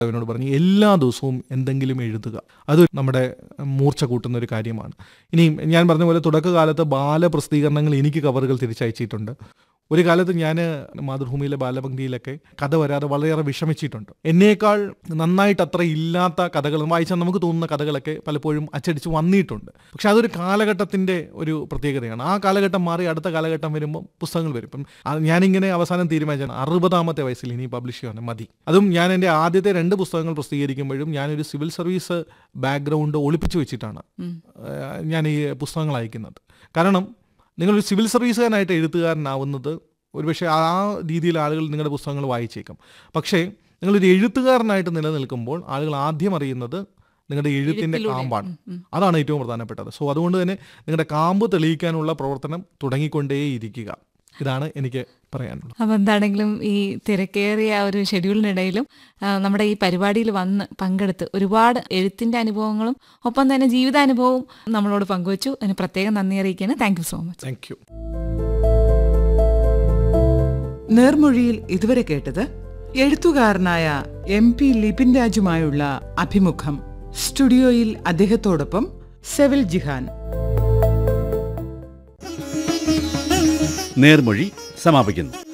അവനോട് പറഞ്ഞു എല്ലാ ദിവസവും എന്തെങ്കിലും എഴുതുക അത് നമ്മുടെ മൂർച്ച കൂട്ടുന്ന ഒരു കാര്യമാണ് ഇനി ഞാൻ പറഞ്ഞ പോലെ തുടക്കകാലത്ത് ബാലപ്രസിദ്ധീകരണങ്ങൾ എനിക്ക് കവറുകൾ തിരിച്ചയച്ചിട്ടുണ്ട് ഒരു കാലത്ത് ഞാൻ മാതൃഭൂമിയിലെ ബാലപംക്തിയിലൊക്കെ കഥ വരാതെ വളരെയേറെ വിഷമിച്ചിട്ടുണ്ട് എന്നേക്കാൾ നന്നായിട്ട് അത്ര ഇല്ലാത്ത കഥകൾ വായിച്ചാൽ നമുക്ക് തോന്നുന്ന കഥകളൊക്കെ പലപ്പോഴും അച്ചടിച്ച് വന്നിട്ടുണ്ട് പക്ഷെ അതൊരു കാലഘട്ടത്തിൻ്റെ ഒരു പ്രത്യേകതയാണ് ആ കാലഘട്ടം മാറി അടുത്ത കാലഘട്ടം വരുമ്പോൾ പുസ്തകങ്ങൾ വരും ഇപ്പം ആ ഞാനിങ്ങനെ അവസാനം തീരുമാനിച്ചാണ് അറുപതാമത്തെ വയസ്സിൽ ഇനി പബ്ലിഷ് ചെയ്യാൻ മതി അതും ഞാൻ എൻ്റെ ആദ്യത്തെ രണ്ട് പുസ്തകങ്ങൾ പ്രസിദ്ധീകരിക്കുമ്പോഴും ഞാനൊരു സിവിൽ സർവീസ് ബാക്ക്ഗ്രൗണ്ട് ഒളിപ്പിച്ചു വെച്ചിട്ടാണ് ഏഹ് ഞാൻ ഈ പുസ്തകങ്ങൾ അയക്കുന്നത് കാരണം നിങ്ങളൊരു സിവിൽ സർവീസുകാരനായിട്ട് എഴുത്തുകാരനാവുന്നത് ഒരുപക്ഷെ ആ രീതിയിൽ ആളുകൾ നിങ്ങളുടെ പുസ്തകങ്ങൾ വായിച്ചേക്കും പക്ഷേ നിങ്ങളൊരു എഴുത്തുകാരനായിട്ട് നിലനിൽക്കുമ്പോൾ ആളുകൾ ആദ്യം അറിയുന്നത് നിങ്ങളുടെ എഴുത്തിൻ്റെ കാമ്പാണ് അതാണ് ഏറ്റവും പ്രധാനപ്പെട്ടത് സോ അതുകൊണ്ട് തന്നെ നിങ്ങളുടെ കാമ്പ് തെളിയിക്കാനുള്ള പ്രവർത്തനം തുടങ്ങിക്കൊണ്ടേയിരിക്കുക ഇതാണ് എനിക്ക് പറയാനുള്ളത് അപ്പം എന്താണെങ്കിലും ഈ തിരക്കേറിയ ഒരു ഷെഡ്യൂളിനിടയിലും ആ, നമ്മുടെ ഈ പരിപാടിയിൽ വന്ന് പങ്കെടുത്ത് ഒരുപാട് എഴുത്തിന്റെ അനുഭവങ്ങളും ഒപ്പം തന്നെ ജീവിതാനുഭവവും നമ്മളോട് പങ്കുവച്ചു അതിന് പ്രത്യേകം നന്ദി അറിയിക്കുകയാണ് thank you so much thank you നേർമൊഴിയിൽ ഇതുവരെ കേട്ടത് എഴുത്തുകാരനായ എം പി ലിപിൻ രാജുമായുള്ള അഭിമുഖം സ്റ്റുഡിയോയിൽ അദ്ദേഹത്തോടൊപ്പം സെവിൽ ജിഹാൻ നേർമൊഴി സമാപിക്കുന്നു